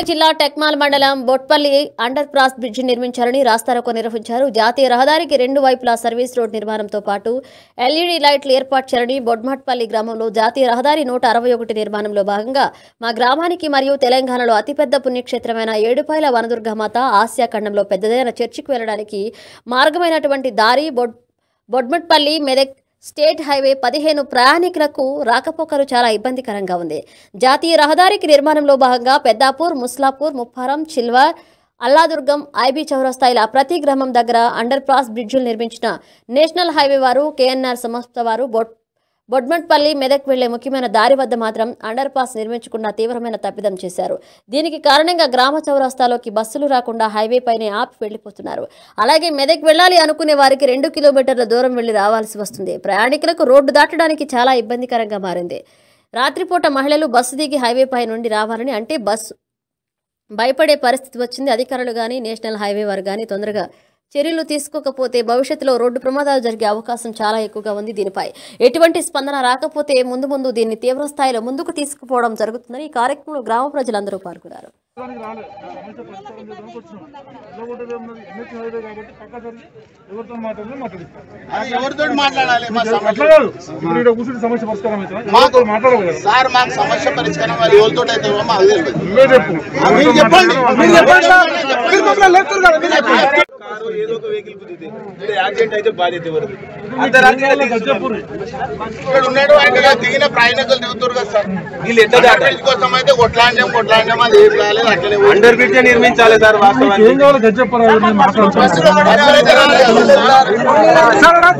మెదక్ జిల్లా టెక్మాల్ మండలం బొట్పల్లి under cross bridge నిర్మించాలని రాస్తారోకో నిర్వహించారు జాతీయ రహదారికి రెండు వైపులా సర్వీస్ రోడ్ నిర్మాణంతో పాటు ఎల్ఈడీ లైట్లు ఏర్పాటు చేయాలని బొడ్మట్పల్లి గ్రామంలో జాతీయ రహదారి నూట అరవై ఒకటి నిర్మాణంలో భాగంగా మా గ్రామానికి మరియు తెలంగాణలో అతిపెద్ద పుణ్యక్షేత్రమైన ఏడుపాయల వనదుర్గమాత ఆసియా ఖండంలో పెద్దదైన చర్చికి వెళ్లడానికి మార్గమైనటువంటి దారి బొడ్ బొడ్మట్పల్లి మెదక్ స్టేట్ హైవే పదిహేను ప్రయాణికులకు రాకపోకలు చాలా ఇబ్బందికరంగా ఉంది జాతీయ రహదారికి నిర్మాణంలో భాగంగా పెద్దాపూర్ ముస్లాపూర్ ముప్పారం చిల్వార్ అల్లాదుర్గం ఐబీ చౌరస్తా ఇలా ప్రతి గ్రామం దగ్గర అండర్ పాస్ బ్రిడ్జులు నిర్మించిన నేషనల్ హైవే వారు కేఎన్ఆర్ సంస్థ వారు బొట్ బొడ్మట్పల్లి మెదక్ వెళ్లే ముఖ్యమైన దారి వద్ద మాత్రం అండర్ పాస్ నిర్మించకుండా తీవ్రమైన తప్పిదం చేశారు దీనికి కారణంగా గ్రామ చౌరస్తాలోకి బస్సులు రాకుండా హైవే పైనే ఆపి వెళ్లిపోతున్నారు అలాగే మెదక్ వెళ్ళాలి అనుకునే వారికి రెండు కిలోమీటర్ల దూరం వెళ్లి రావాల్సి వస్తుంది ప్రయాణికులకు రోడ్డు దాటడానికి చాలా ఇబ్బందికరంగా మారింది రాత్రిపూట మహిళలు బస్సు దిగి హైవే పై నుండి రావాలని అంటే బస్సు భయపడే పరిస్థితి వచ్చింది అధికారులు కానీ నేషనల్ హైవే వారు కానీ తొందరగా చర్యలు తీసుకోకపోతే భవిష్యత్తులో రోడ్డు ప్రమాదాలు జరిగే అవకాశం చాలా ఎక్కువగా ఉంది దీనిపై ఎటువంటి స్పందన రాకపోతే ముందు ముందు దీన్ని తీవ్ర స్థాయిలో ముందుకు తీసుకుపోవడం జరుగుతుందని ఈ కార్యక్రమంలో గ్రామ ప్రజలందరూ పాల్గొన్నారు దానికి రాలే సమస్య పరిష్కారం చేయడానికి వచ్చినాం ఇలా ఒకటి ఏమన్నది ఎన్హెచ్ హైవే కాబట్టి పక్క జరిగి ఎవరితో మాట్లాడినా మాట్లాడిస్తాం అది ఎవరితో మాట్లాడాలి మా సమస్య అట్లా కాదు ఇప్పుడు ఇక్కడ కూర్చుని సమస్య పరిష్కారం అవుతుంది మాకు ఎవరితో మాట్లాడదు కదా సార్ మాకు సమస్య పరిష్కారం మరి ఎవరితో అయితే మాకు తెలియదు నువ్వే చెప్పు మీరు చెప్పండి మీరు చెప్పండి సార్ మీరు మమ్మల్ని లేపుతారు కదా మీరు చెప్పండి కారు ఏదో ఒక వెహికల్ గుద్దితే ఇక్కడ యాక్సిడెంట్ అయితే బాధ్యత ఎవరిది అంతరాత్రి గజ్జపూరి ఇక్కడ ఉన్నాడు ఆయన దిగిన ప్రయాణికులు దిగుతారు కదా సార్ వీళ్ళు ఎట్లా అండర్ దాటాలి బ్రిడ్జ్ కోసం అయితే కొట్లాడినాం కొట్లాడినాం అది ఏం కాలేదు అట్లనే ఉంది. అండర్ బ్రిడ్జ్ నిర్మించాలి సార్ వాస్తవానికి ఏం కావాలి గజ్జపూర్ మాట్లాడుతున్నాను బస్సులో కూడా ఎవరైతే రాలేదు కదా సార్.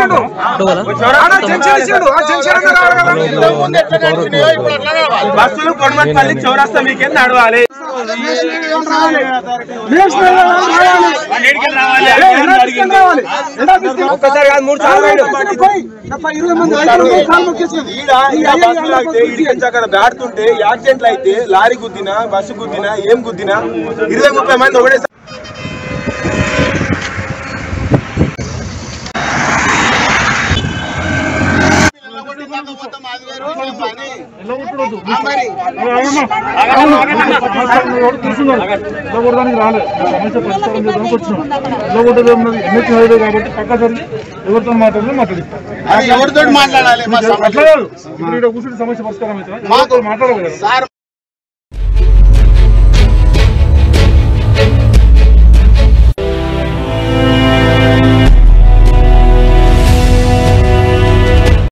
ఇంతకు ముందు ఎట్లా నడిచినాయో ఇప్పుడు అట్లా నడవాలి. బస్సులు కొడమట్పల్లి చౌరస్తా మీకేం నడవాలి ఒక్కసారి కాదు మూడు సార్లు అక్కడ దాటుతుంటే యాక్సిడెంట్లు అయితే లారీ గుద్దినా బస్సు గుద్దినా ఏం గుద్దినా ఇరవై ముప్పై మంది ఒకటే మొత్తం మాది వేరు, వీళ్ళ పని. ఎలా కొట్టడొద్దు ఆ మరి ఇలా కొట్టడానికి రాలే సమస్య పరిష్కారం చేయడానికి వచ్చినాం ఇలా ఒకటి ఏమన్నది ఎన్హెచ్ హైవే కాబట్టి పక్క జరిగి ఎవరితో మాట్లాడినా మాట్లాడిస్తాం అది ఎవరితో మాట్లాడాలి మా అట్లా సమస్య కాదు ఇప్పుడు ఇక్కడ కూర్చుని సమస్య పరిష్కారం అవుతుంది మాకు ఎవరితో మాట్లాడదు కదా సార్